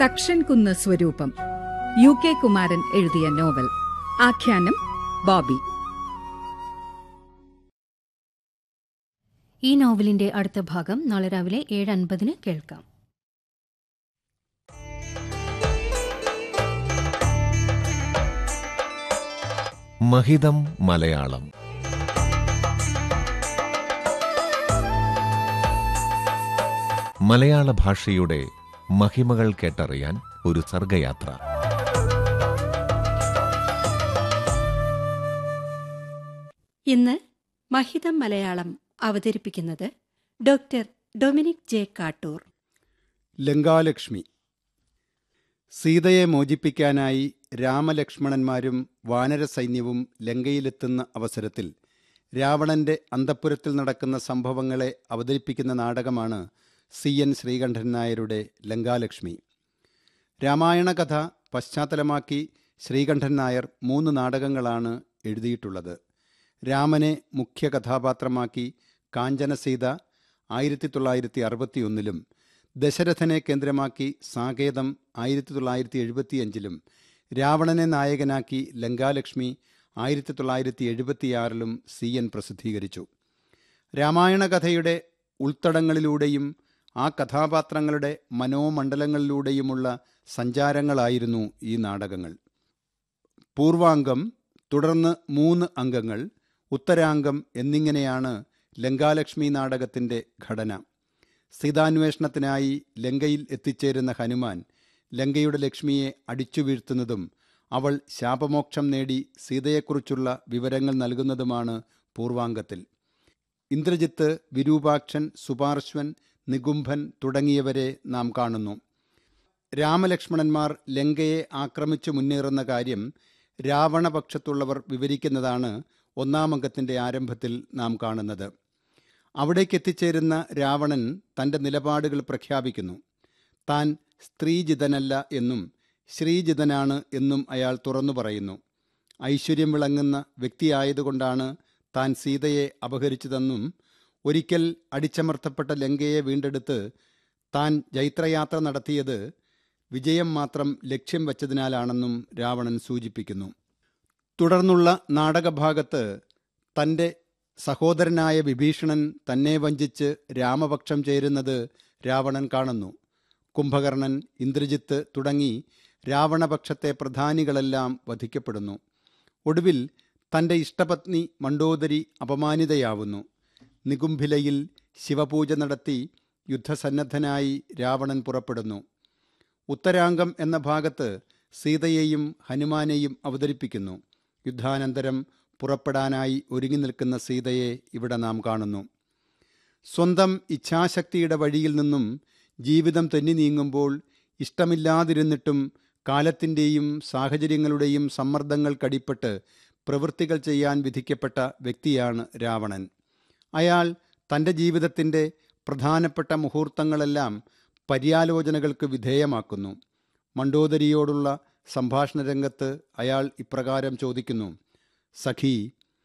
തക്ഷൻകുന്ന് സ്വരൂപം U K Kumaran എഴുതിയ novel ആഖ്യാനം ബോബി ഈ നോവലിന്റെ അടുത്ത ഭാഗം നാളെ രാവിലെ ഏഴ് അൻപതിന് കേൾക്കാം മഹിതം മലയാളം മലയാള ഭാഷയുടെ മഹിമകൾ കേട്ടറിയാൻ ഒരു സർഗയാത്ര ഇന്ന് മഹിതം മലയാളം അവതരിപ്പിക്കുന്നത് ഡോക്ടർ ഡൊമിനിക് ജെ കാട്ടൂർ ലങ്കാലക്ഷ്മി സീതയെ മോചിപ്പിക്കാനായി രാമലക്ഷ്മണന്മാരും വാനരസൈന്യവും ലങ്കയിലെത്തുന്ന അവസരത്തിൽ രാവണന്റെ അന്തഃപുരത്തിൽ നടക്കുന്ന സംഭവങ്ങളെ അവതരിപ്പിക്കുന്ന നാടകമാണ് സി എൻ ശ്രീകണ്ഠൻ നായരുടെ ലങ്കാലക്ഷ്മി രാമായണ കഥ പശ്ചാത്തലമാക്കി ശ്രീകണ്ഠൻ നായർ മൂന്ന് നാടകങ്ങളാണ് എഴുതിയിട്ടുള്ളത് രാമനെ മുഖ്യ കഥാപാത്രമാക്കി കാഞ്ചനസീത ആയിരത്തി തൊള്ളായിരത്തി അറുപത്തിയൊന്നിലും ദശരഥനെ കേന്ദ്രമാക്കി സാകേതം ആയിരത്തി തൊള്ളായിരത്തി എഴുപത്തിയഞ്ചിലും രാവണനെ നായകനാക്കി ലങ്കാലക്ഷ്മി ആയിരത്തി തൊള്ളായിരത്തി എഴുപത്തിയാറിലും സി എൻ പ്രസിദ്ധീകരിച്ചു രാമായണ കഥയുടെ ഉൾത്തടങ്ങളിലൂടെയും ആ കഥാപാത്രങ്ങളുടെ മനോമണ്ഡലങ്ങളിലൂടെയുമുള്ള സഞ്ചാരങ്ങളായിരുന്നു ഈ നാടകങ്ങൾ പൂർവാംഗം തുടർന്ന് മൂന്ന് അംഗങ്ങൾ ഉത്തരാംഗം എന്നിങ്ങനെയാണ് ലങ്കാലക്ഷ്മി നാടകത്തിൻ്റെ ഘടന സീതാന്വേഷണത്തിനായി ലങ്കയിൽ എത്തിച്ചേരുന്ന ഹനുമാൻ ലങ്കയുടെ ലക്ഷ്മിയെ അടിച്ചു വീഴ്ത്തുന്നതും അവൾ ശാപമോക്ഷം നേടി സീതയെക്കുറിച്ചുള്ള വിവരങ്ങൾ നൽകുന്നതുമാണ് പൂർവാംഗത്തിൽ ഇന്ദ്രജിത്ത് വിരൂപാക്ഷൻ സുപാർശ്വൻ നികുംഭൻ തുടങ്ങിയവരെ നാം കാണുന്നു രാമലക്ഷ്മണന്മാർ ലങ്കയെ ആക്രമിച്ചു മുന്നേറുന്ന കാര്യം രാവണപക്ഷത്തുള്ളവർ വിവരിക്കുന്നതാണ് ഒന്നാം അംഗത്തിൻ്റെ ആരംഭത്തിൽ നാം കാണുന്നത് അവിടേക്ക് എത്തിച്ചേരുന്ന രാവണൻ തൻ്റെ നിലപാടുകൾ പ്രഖ്യാപിക്കുന്നു താൻ സ്ത്രീജിതനല്ല എന്നും ശ്രീജിതനാണ് എന്നും അയാൾ തുറന്നു പറയുന്നു ഐശ്വര്യം വിളങ്ങുന്ന വ്യക്തിയായതുകൊണ്ടാണ് താൻ സീതയെ അപഹരിച്ചതെന്നും ഒരിക്കൽ അടിച്ചമർത്തപ്പെട്ട ലങ്കയെ വീണ്ടെടുത്ത് താൻ ജൈത്രയാത്ര നടത്തിയത് വിജയം മാത്രം ലക്ഷ്യം വച്ചതിനാലാണെന്നും രാവണൻ സൂചിപ്പിക്കുന്നു തുടർന്നുള്ള നാടകഭാഗത്ത് തൻ്റെ സഹോദരനായ വിഭീഷണൻ തന്നെ വഞ്ചിച്ച് രാമപക്ഷം ചേരുന്നത് രാവണൻ കാണുന്നു കുംഭകർണൻ ഇന്ദ്രജിത്ത് തുടങ്ങി രാവണപക്ഷത്തെ പ്രധാനികളെല്ലാം വധിക്കപ്പെടുന്നു ഒടുവിൽ തൻ്റെ ഇഷ്ടപത്നി മണ്ടോദരി അപമാനിതയാവുന്നു നികുംഭിലയിൽ ശിവപൂജ നടത്തി യുദ്ധസന്നദ്ധനായി രാവണൻ പുറപ്പെടുന്നു ഉത്തരാംഗം എന്ന ഭാഗത്ത് സീതയെയും ഹനുമാനെയും അവതരിപ്പിക്കുന്നു യുദ്ധാനന്തരം പുറപ്പെടാനായി ഒരുങ്ങി നിൽക്കുന്ന സീതയെ ഇവിടെ നാം കാണുന്നു സ്വന്തം ഇച്ഛാശക്തിയുടെ വഴിയിൽ നിന്നും ജീവിതം തെന്നി നീങ്ങുമ്പോൾ ഇഷ്ടമില്ലാതിരുന്നിട്ടും കാലത്തിൻ്റെയും സാഹചര്യങ്ങളുടെയും സമ്മർദ്ദങ്ങൾക്കടിപ്പെട്ട് പ്രവൃത്തികൾ ചെയ്യാൻ വിധിക്കപ്പെട്ട വ്യക്തിയാണ് രാവണൻ അയാൾ തൻ്റെ ജീവിതത്തിൻ്റെ പ്രധാനപ്പെട്ട മുഹൂർത്തങ്ങളെല്ലാം പര്യാലോചനകൾക്ക് വിധേയമാക്കുന്നു മണ്ടോദരിയോടുള്ള സംഭാഷണ രംഗത്ത് അയാൾ ഇപ്രകാരം ചോദിക്കുന്നു സഖി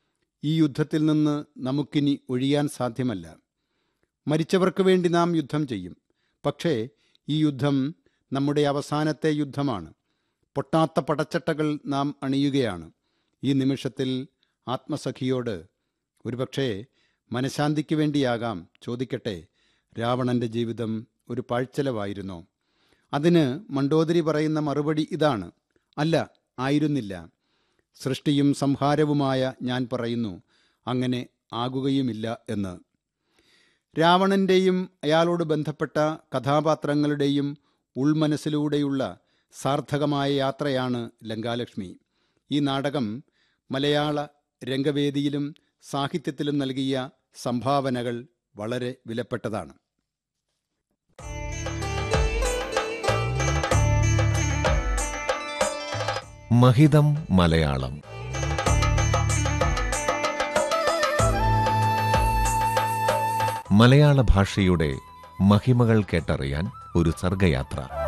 ഈ യുദ്ധത്തിൽ നിന്ന് നമുക്കിനി ഒഴിയാൻ സാധ്യമല്ല മരിച്ചവർക്ക് വേണ്ടി നാം യുദ്ധം ചെയ്യും പക്ഷേ ഈ യുദ്ധം നമ്മുടെ അവസാനത്തെ യുദ്ധമാണ് പൊട്ടാത്ത പടച്ചട്ടകൾ നാം അണിയുകയാണ് ഈ നിമിഷത്തിൽ ആത്മസഖിയോട് ഒരുപക്ഷേ മനഃശാന്തിക്ക് വേണ്ടിയാകാം ചോദിക്കട്ടെ രാവണന്റെ ജീവിതം ഒരു പാഴ്ചലവായിരുന്നോ അതിന് മണ്ടോദരി പറയുന്ന മറുപടി ഇതാണ് അല്ല ആയിരുന്നില്ല സൃഷ്ടിയും സംഹാരവുമായ ഞാൻ പറയുന്നു അങ്ങനെ ആകുകയുമില്ല എന്ന് രാവണൻ്റെയും അയാളോട് ബന്ധപ്പെട്ട കഥാപാത്രങ്ങളുടെയും ഉൾമനസ്സിലൂടെയുള്ള സാർത്ഥകമായ യാത്രയാണ് ലങ്കാലക്ഷ്മി ഈ നാടകം മലയാള രംഗവേദിയിലും സാഹിത്യത്തിലും നൽകിയ സംഭാവനകൾ വളരെ വിലപ്പെട്ടതാണ് മഹിതം മലയാളം മലയാള ഭാഷയുടെ മഹിമകൾ കേട്ടറിയാൻ ഒരു സർഗയാത്ര